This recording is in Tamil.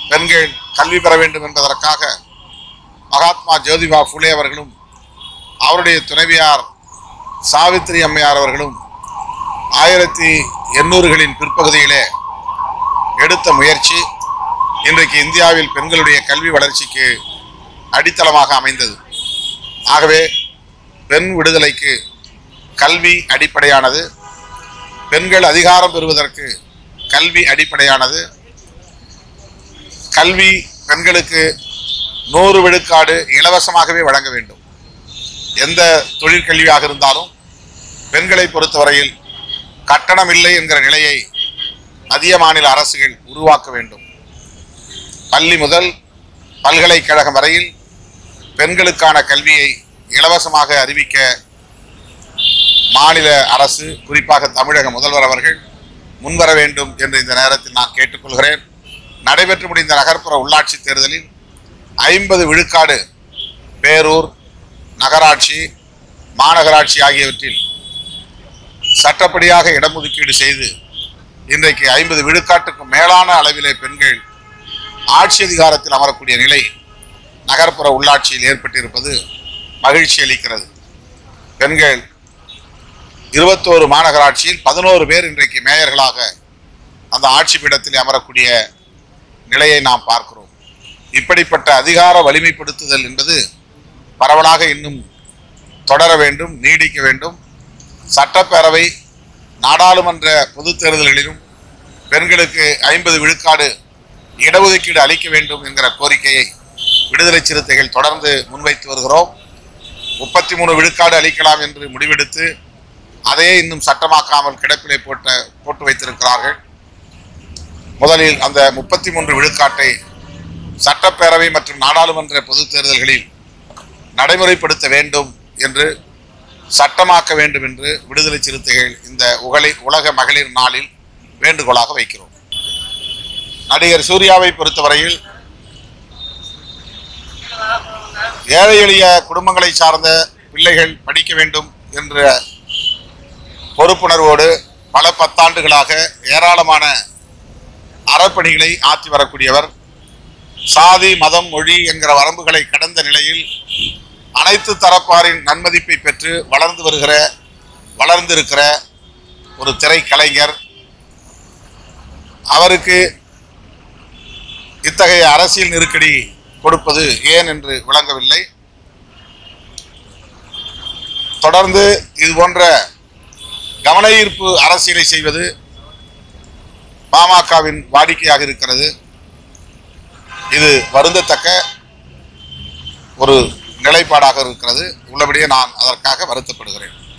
பெண்கள் கல்வி பெற வேண்டும் என்பதற்காக மகாத்மா ஜோதிபா புலே அவர்களும் அவருடைய துணைவியார் சாவித்திரி அம்மையார் அவர்களும் ஆயிரத்தி எண்ணூறுகளின் பிற்பகுதியிலே எடுத்த முயற்சி இன்றைக்கு இந்தியாவில் பெண்களுடைய கல்வி வளர்ச்சிக்கு அடித்தளமாக அமைந்தது ஆகவே பெண் விடுதலைக்கு கல்வி அடிப்படையானது பெண்கள் அதிகாரம் பெறுவதற்கு கல்வி அடிப்படையானது கல்வி பெண்களுக்கு நூறு விழுக்காடு இலவசமாகவே வழங்க வேண்டும் எந்த தொழிற்கல்வியாக இருந்தாலும் பெண்களை பொறுத்தவரையில் கட்டணம் இல்லை என்கிற நிலையை மத்திய மாநில அரசுகள் உருவாக்க வேண்டும் பள்ளி முதல் பல்கலைக்கழகம் வரையில் பெண்களுக்கான கல்வியை இலவசமாக அறிவிக்க மாநில அரசு குறிப்பாக தமிழக முதல்வர் அவர்கள் முன்வர வேண்டும் என்று இந்த நேரத்தில் நான் கேட்டுக்கொள்கிறேன் நடைபெற்று முடிந்த நகர்ப்புற உள்ளாட்சி தேர்தலில் ஐம்பது விழுக்காடு பேரூர் நகராட்சி மாநகராட்சி ஆகியவற்றில் சட்டப்படியாக இடஒதுக்கீடு செய்து இன்றைக்கு ஐம்பது விழுக்காட்டுக்கும் மேலான அளவிலே பெண்கள் ஆட்சி அதிகாரத்தில் அமரக்கூடிய நிலை நகர்ப்புற உள்ளாட்சியில் ஏற்பட்டிருப்பது மகிழ்ச்சி அளிக்கிறது பெண்கள் இருபத்தோரு மாநகராட்சியில் பதினோரு பேர் இன்றைக்கு மேயர்களாக அந்த ஆட்சி பீடத்தில் அமரக்கூடிய நிலையை நாம் பார்க்கிறோம் இப்படிப்பட்ட அதிகார வலிமைப்படுத்துதல் என்பது பரவலாக இன்னும் தொடர வேண்டும் நீடிக்க வேண்டும் சட்டப்பேரவை நாடாளுமன்ற பொதுத் தேர்தல்களிலும் பெண்களுக்கு ஐம்பது விழுக்காடு இடஒதுக்கீடு அளிக்க வேண்டும் என்கிற கோரிக்கையை விடுதலை சிறுத்தைகள் தொடர்ந்து முன்வைத்து வருகிறோம் முப்பத்தி மூணு விழுக்காடு அளிக்கலாம் என்று முடிவெடுத்து அதையே இன்னும் சட்டமாக்காமல் கிடப்பிலே போட்ட போட்டு வைத்திருக்கிறார்கள் முதலில் அந்த முப்பத்தி மூன்று விழுக்காட்டை சட்டப்பேரவை மற்றும் நாடாளுமன்ற பொதுத் தேர்தல்களில் நடைமுறைப்படுத்த வேண்டும் என்று சட்டமாக்க வேண்டும் என்று விடுதலை சிறுத்தைகள் இந்த உகலை உலக மகளிர் நாளில் வேண்டுகோளாக வைக்கிறோம் நடிகர் சூர்யாவை பொறுத்தவரையில் ஏழை எளிய குடும்பங்களை சார்ந்த பிள்ளைகள் படிக்க வேண்டும் என்ற பொறுப்புணர்வோடு பல பத்தாண்டுகளாக ஏராளமான அறப்பணிகளை ஆற்றி வரக்கூடியவர் சாதி மதம் மொழி என்கிற வரம்புகளை கடந்த நிலையில் அனைத்து தரப்பாரின் நன்மதிப்பை பெற்று வளர்ந்து வருகிற வளர்ந்திருக்கிற ஒரு திரைக்கலைஞர் அவருக்கு இத்தகைய அரசியல் நெருக்கடி கொடுப்பது ஏன் என்று விளங்கவில்லை தொடர்ந்து இது போன்ற கவன ஈர்ப்பு அரசியலை செய்வது பாமகவின் வாடிக்கையாக இருக்கிறது இது வருந்தத்தக்க ஒரு நிலைப்பாடாக இருக்கிறது உள்ளபடியே நான் அதற்காக வருத்தப்படுகிறேன்